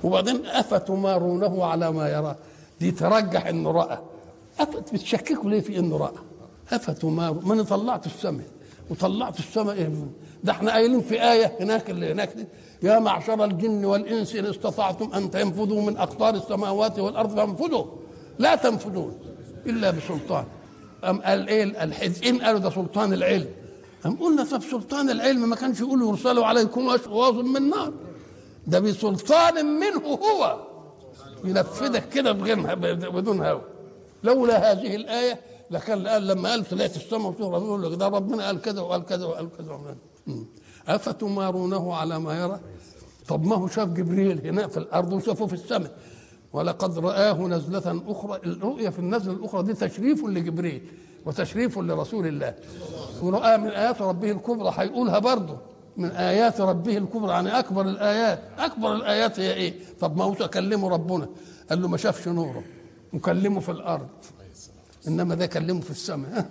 وبعدين افتمارونه على ما يرى دي ترجح انه راى أف- بتشككوا ليه في انه راى افتماروا ما انا طلعت السماء وطلعت السماء إيه؟ ده احنا قايلين في ايه هناك اللي هناك دي يا معشر الجن والانس ان استطعتم ان تنفذوا من اقطار السماوات والارض فانفذوا لا تنفذون الا بسلطان أم قال ايه الحزقين قالوا ده سلطان العلم أم قلنا طب سلطان العلم ما كانش يقول يرسلوا عليكم اشواظ من نار ده بسلطان منه هو ينفذك كده بغير بدون هوى لولا هذه الآية لكان قال لما قال طلعت السماء وتهرب يقول لك ده ربنا قال كذا وقال كذا وقال كذا وقال مم. أفتمارونه على ما يرى طب ما هو شاف جبريل هنا في الأرض وشافه في السماء ولقد رآه نزلة أخرى الرؤية في النزلة الأخرى دي تشريف لجبريل وتشريف لرسول الله ورأى من آيات ربه الكبرى هيقولها برضه من آيات ربه الكبرى يعني أكبر الآيات أكبر الآيات هي إيه طب ما هو كلمه ربنا قال له ما شافش نوره وكلمه في الأرض إنما ده كلمه في السماء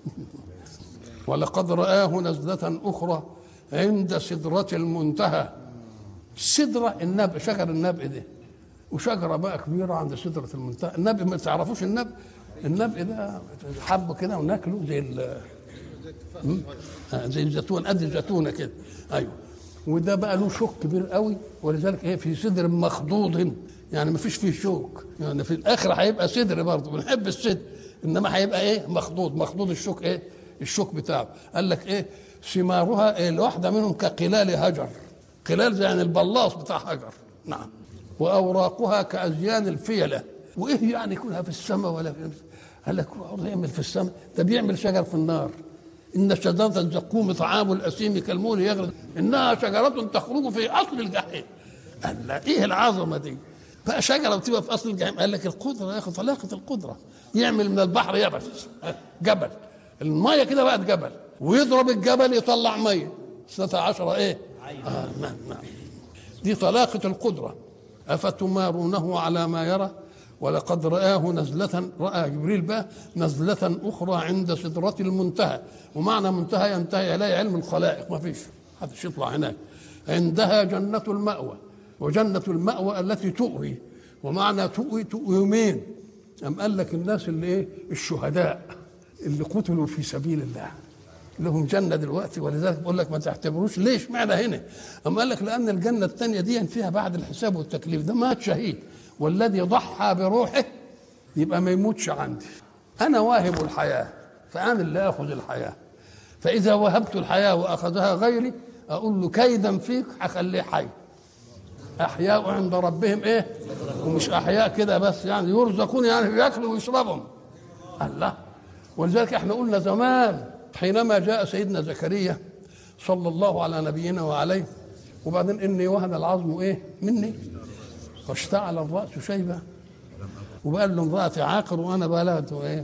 ولقد رآه نزلة أخرى عند سدرة المنتهى السدرة النبء شجر النبء ده وشجرة بقى كبيرة عند سدرة المنتهى النبء ما تعرفوش النبء النبء ده حب كده وناكله زي ال م? آه، زي الزيتون قد الزيتونه كده ايوه وده بقى له شوك كبير قوي ولذلك ايه في صدر مخضوض يعني ما فيش فيه شوك يعني في الاخر هيبقى صدر برضه بنحب الصدر انما هيبقى ايه مخضوض مخضوض الشوك ايه الشوك بتاعه قال لك ايه ثمارها إيه الواحده منهم كقلال هجر قلال زي يعني البلاص بتاع هجر نعم واوراقها كازيان الفيله وايه يعني يكونها في السماء ولا في قال لك هو يعمل في السماء ده بيعمل شجر في النار ان شجره الزقوم طعام الاسيم كالمول يغرد انها شجره تخرج في اصل الجحيم قال لا ايه العظمه دي بقى شجره بتبقى في اصل الجحيم قال لك القدره يا اخي طلاقه القدره يعمل من البحر يبس جبل الميه كده بقت جبل ويضرب الجبل يطلع ميه اثنتا عشر ايه آه نعم نعم دي طلاقه القدره افتمارونه على ما يرى ولقد رآه نزلة رأى جبريل بقى نزلة أخرى عند سدرة المنتهى ومعنى منتهى ينتهي إليه علم الخلائق ما فيش محدش يطلع هناك عندها جنة المأوى وجنة المأوى التي تؤوي ومعنى تؤوي تؤوي يومين أم قال لك الناس اللي إيه الشهداء اللي قتلوا في سبيل الله لهم جنة دلوقتي ولذلك بقول لك ما تعتبروش ليش معنى هنا أم قال لك لأن الجنة الثانية دي فيها بعد الحساب والتكليف ده مات شهيد والذي ضحى بروحه يبقى ما يموتش عندي انا واهب الحياه فانا اللي اخذ الحياه فاذا وهبت الحياه واخذها غيري اقول له كيدا فيك هخليه حي احياء عند ربهم ايه ومش احياء كده بس يعني يرزقون يعني ياكلوا ويشربهم الله ولذلك احنا قلنا زمان حينما جاء سيدنا زكريا صلى الله على نبينا وعليه وبعدين اني وهن العظم ايه مني واشتعل الراس شيبه وقال له امراتي عاقر وانا بلغت ايه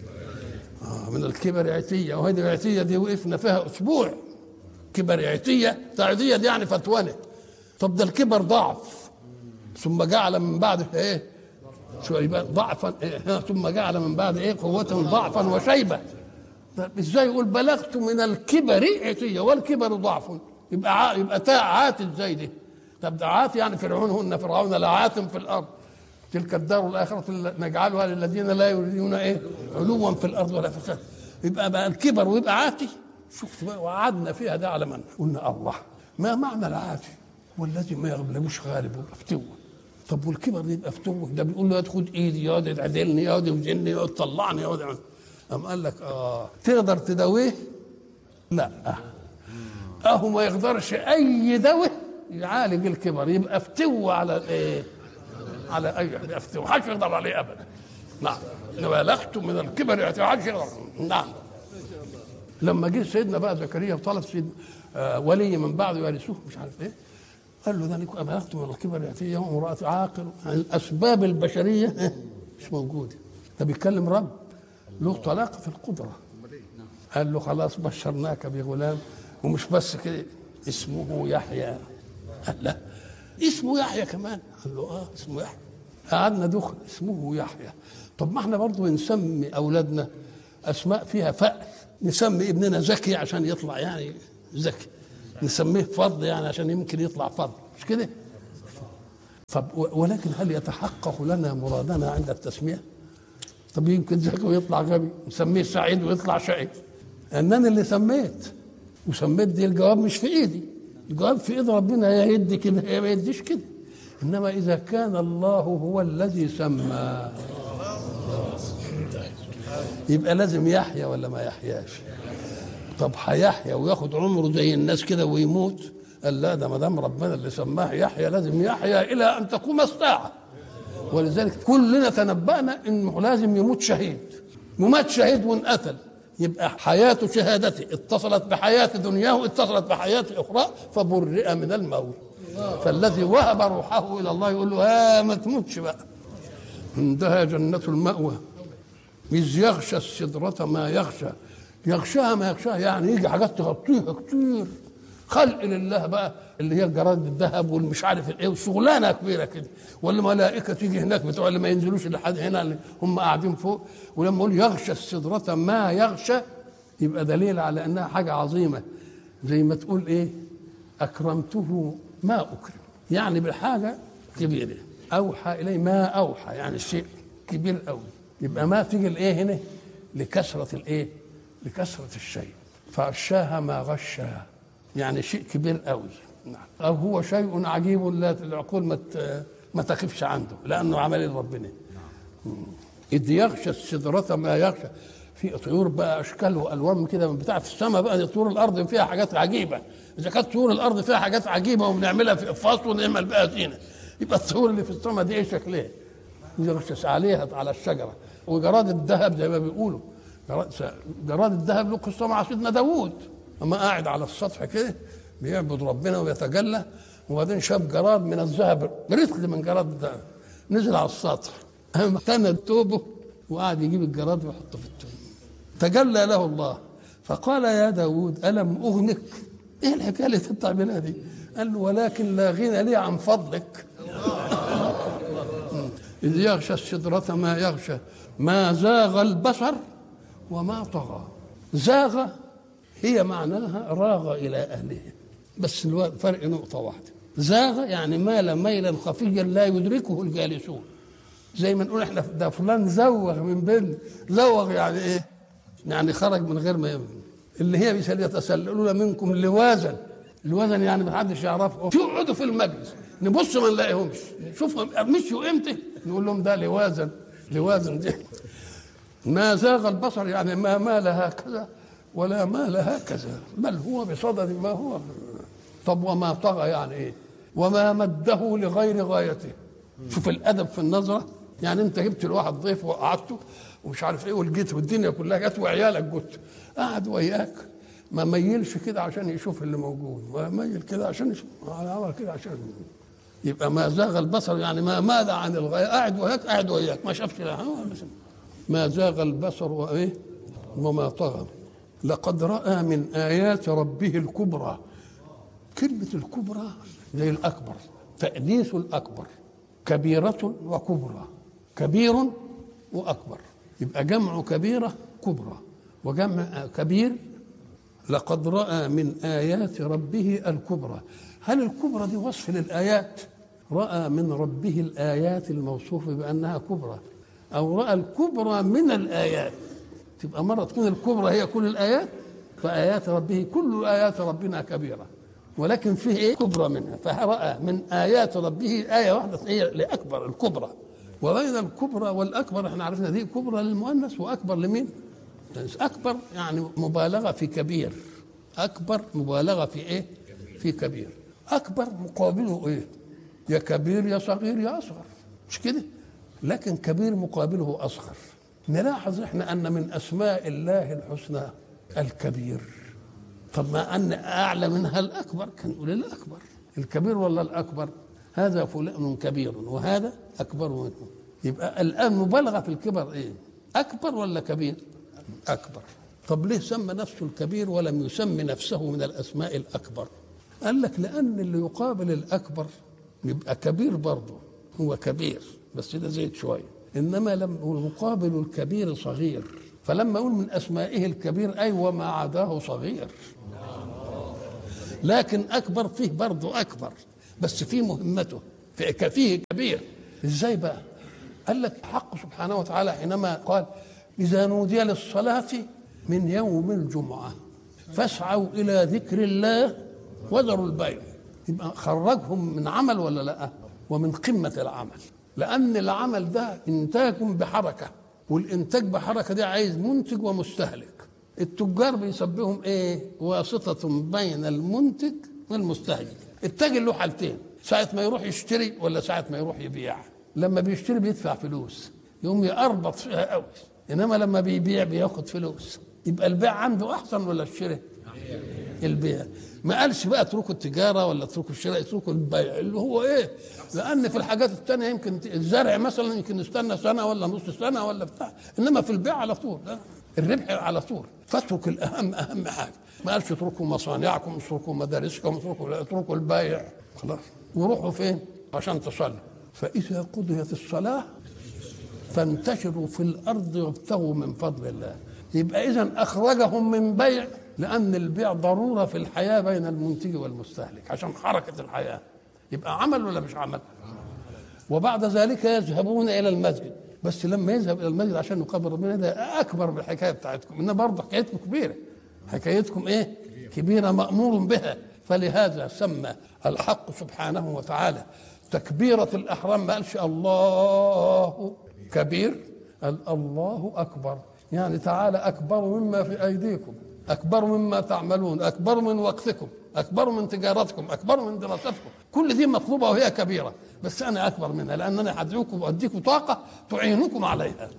آه من الكبر عتيه وهذه العتيه دي وقفنا فيها اسبوع كبر عتيه تعديه دي يعني فتونه طب ده الكبر ضعف ثم جعل من بعد ايه شيبه ضعفا إيه ثم جعل من بعد ايه قوه ضعفا وشيبه طب ازاي يقول بلغت من الكبر عتيه والكبر ضعف يبقى ع... يبقى تاء عات ازاي دي طب ده عات يعني فرعون هن فرعون لعات في الارض تلك الدار الاخره نجعلها للذين لا يريدون ايه علوا في الارض ولا فساد يبقى بقى الكبر ويبقى عاتي شفت بقى وقعدنا فيها ده على من قلنا الله ما معنى العاتي والذي ما يغلبوش غالب ويبقى فتوه طب والكبر ده يبقى فتوه ده بيقول له خد ايدي يقعد يعدلني يقعد يوزني يقعد يطلعني يقعد يعمل. قام قال لك اه تقدر تداويه؟ لا اهو ما يقدرش اي دواء يعالج الكبر يبقى فتوه على الايه؟ على اي يبقى فتوه ما حدش يقدر عليه ابدا نعم بلغت من الكبر ما حدش يقدر نعم لما جه سيدنا بقى زكريا وطلب سيد آه ولي من بعده يرثوه مش عارف ايه قال له ده انا بلغت من الكبر ياتي يوم امراه عاقل الاسباب البشريه مش موجوده ده بيتكلم رب له طلاقه في القدره قال له خلاص بشرناك بغلام ومش بس كده اسمه يحيى قال لا اسمه يحيى كمان قال له اه اسمه يحيى قعدنا دخل اسمه يحيى طب ما احنا برضه نسمي اولادنا اسماء فيها فأل نسمي ابننا زكي عشان يطلع يعني زكي نسميه فضل يعني عشان يمكن يطلع فضل مش كده طب ولكن هل يتحقق لنا مرادنا عند التسميه؟ طب يمكن ذكي ويطلع غبي نسميه سعيد ويطلع شقي انني اللي سميت وسميت دي الجواب مش في ايدي الجواب في ايد ربنا يا يدي كده يا ما يديش كده انما اذا كان الله هو الذي سمى يبقى لازم يحيا ولا ما يحياش طب هيحيا وياخد عمره زي الناس كده ويموت قال لا ده ما دام ربنا اللي سماه يحيا لازم يحيا الى ان تقوم الساعه ولذلك كلنا تنبأنا انه لازم يموت شهيد ومات شهيد وانقتل يبقى حياة شهادته اتصلت بحياة دنياه اتصلت بحياة أخرى فبرئ من الموت فالذي وهب روحه إلى الله يقول له ها ما تموتش بقى عندها جنة المأوى إذ يغشى السدرة ما يغشى يغشاها ما يغشاها يعني يجي حاجات تغطيها كتير خلق لله بقى اللي هي الجراد الذهب والمش عارف الايه وشغلانه كبيره كده والملائكه تيجي هناك بتوع اللي ما ينزلوش لحد هنا اللي هم قاعدين فوق ولما يقول يغشى السدرة ما يغشى يبقى دليل على انها حاجه عظيمه زي ما تقول ايه اكرمته ما اكرم يعني بالحاجه كبيره اوحى اليه ما اوحى يعني شيء كبير قوي يبقى ما تيجي الايه هنا لكثره الايه لكثره الشيء فغشاها ما غشاها يعني شيء كبير قوي نعم. او هو شيء عجيب لا العقول ما ما تخفش عنده لانه عمل ربنا اذ يغشى السدرة ما يغشى في طيور بقى اشكال والوان كده من بتاعه السماء بقى دي طيور الارض فيها حاجات عجيبه اذا كانت طيور الارض فيها حاجات عجيبه وبنعملها في اقفاص ونعمل بقى زينه يبقى الطيور اللي في السماء دي ايه شكلها؟ يغشى عليها على الشجره وجراد الذهب زي ما بيقولوا جراد الذهب له قصه مع سيدنا داوود اما قاعد على السطح كده بيعبد ربنا ويتجلى وبعدين شاف جراد من الذهب رتل من جراد الذهب نزل على السطح قام تند توبه وقعد يجيب الجراد ويحطه في التوب تجلى له الله فقال يا داود ألم أغنك إيه الحكاية اللي بتعملها دي قال له ولكن لا غنى لي عن فضلك إذ يغشى السدرة ما يغشى ما زاغ البصر وما طغى زاغ هي معناها راغ إلى أهله بس الفرق نقطة واحدة زاغ يعني مال ميلا خفيا لا يدركه الجالسون زي ما نقول احنا ده فلان زوغ من بين زوغ يعني ايه؟ يعني خرج من غير ما يبني. اللي هي مثال يتسللون منكم لوازا الوزن يعني ما حدش يعرفه يقعدوا في المجلس نبص ما نلاقيهمش نشوفهم مشوا امتى نقول لهم ده لوازن لوازن دي ما زاغ البصر يعني ما مال هكذا ولا مال هكذا بل هو بصدد ما هو طب وما طغى يعني ايه وما مده لغير غايته شوف الادب في النظره يعني انت جبت لواحد ضيف وقعدته ومش عارف ايه ولقيت والدنيا كلها جت وعيالك جت قعد وياك ما ميلش كده عشان يشوف اللي موجود وميل كده عشان يشوف عمل كده عشان يبقى ما زاغ البصر يعني ما ماذا عن الغايه قاعد وياك قاعد وياك ما شافش لا ما زاغ البصر وايه وما طغى لقد راى من ايات ربه الكبرى كلمه الكبرى زي الاكبر تانيث الاكبر كبيره وكبرى كبير واكبر يبقى جمع كبيره كبرى وجمع كبير لقد راى من ايات ربه الكبرى هل الكبرى دي وصف للايات راى من ربه الايات الموصوفه بانها كبرى او راى الكبرى من الايات تبقى مره تكون الكبرى هي كل الايات فايات ربه كل ايات ربنا كبيره ولكن فيه ايه كبرى منها فراى من ايات ربه ايه واحده هي لاكبر الكبرى وبين الكبرى والاكبر احنا عرفنا دي كبرى للمؤنث واكبر لمين؟ اكبر يعني مبالغه في كبير اكبر مبالغه في ايه؟ في كبير اكبر مقابله ايه؟ يا كبير يا صغير يا اصغر مش كده؟ لكن كبير مقابله اصغر نلاحظ احنا ان من اسماء الله الحسنى الكبير طب ما ان اعلى منها الاكبر كان يقول الاكبر الكبير ولا الاكبر هذا فلان كبير وهذا اكبر منه يبقى الان مبالغه في الكبر ايه اكبر ولا كبير اكبر طب ليه سمى نفسه الكبير ولم يسمي نفسه من الاسماء الاكبر قال لك لان اللي يقابل الاكبر يبقى كبير برضه هو كبير بس ده زيد شويه انما لم يقابل الكبير صغير فلما يقول من اسمائه الكبير اي وما عداه صغير لكن اكبر فيه برضه اكبر بس في مهمته في فيه كبير ازاي بقى قال لك الحق سبحانه وتعالى حينما قال اذا نودي للصلاه من يوم الجمعه فاسعوا الى ذكر الله وذروا البيع يبقى خرجهم من عمل ولا لا ومن قمه العمل لان العمل ده انتاج بحركه والانتاج بحركه دي عايز منتج ومستهلك التجار بيسبهم ايه واسطه بين المنتج والمستهلك التاجر له حالتين ساعة ما يروح يشتري ولا ساعة ما يروح يبيع لما بيشتري بيدفع فلوس يقوم يقربط فيها قوي انما لما بيبيع بياخد فلوس يبقى البيع عنده احسن ولا الشراء البيع ما قالش بقى اتركوا التجاره ولا اتركوا الشراء اتركوا البيع اللي هو ايه لان في الحاجات الثانيه يمكن الزرع مثلا يمكن نستنى سنه ولا نص سنه ولا بتاع انما في البيع على طول لا الربح على طول فاترك الاهم اهم حاجه ما قالش اتركوا مصانعكم اتركوا مدارسكم اتركوا اتركوا البيع خلاص وروحوا فين عشان تصلوا فاذا قضيت الصلاه فانتشروا في الارض وابتغوا من فضل الله يبقى اذا اخرجهم من بيع لان البيع ضروره في الحياه بين المنتج والمستهلك عشان حركه الحياه يبقى عمل ولا مش عمل وبعد ذلك يذهبون الى المسجد بس لما يذهب الى المسجد عشان يقابل ربنا ده اكبر من الحكايه بتاعتكم ان برضه حكايتكم كبيره حكايتكم ايه كبيره مامور بها فلهذا سمى الحق سبحانه وتعالى تكبيرة الإحرام ما قالش الله كبير قال الله أكبر يعني تعالى أكبر مما في أيديكم أكبر مما تعملون أكبر من وقتكم أكبر من تجارتكم أكبر من دراستكم كل دي مطلوبة وهي كبيرة بس أنا أكبر منها لأنني هدعوكم وأديكم طاقة تعينكم عليها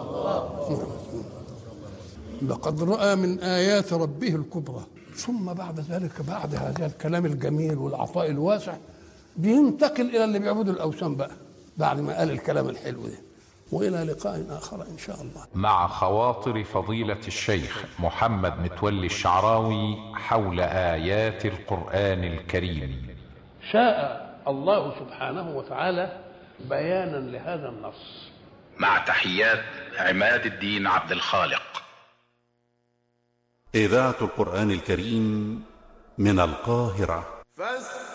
لقد رأى من آيات ربه الكبرى ثم بعد ذلك بعد هذا الكلام الجميل والعطاء الواسع بينتقل الى اللي بيعبدوا الاوثان بقى بعد ما قال الكلام الحلو ده والى لقاء اخر ان شاء الله مع خواطر فضيلة الشيخ محمد متولي الشعراوي حول آيات القرآن الكريم شاء الله سبحانه وتعالى بيانا لهذا النص مع تحيات عماد الدين عبد الخالق إذاعة القرآن الكريم من القاهرة فاستمعوا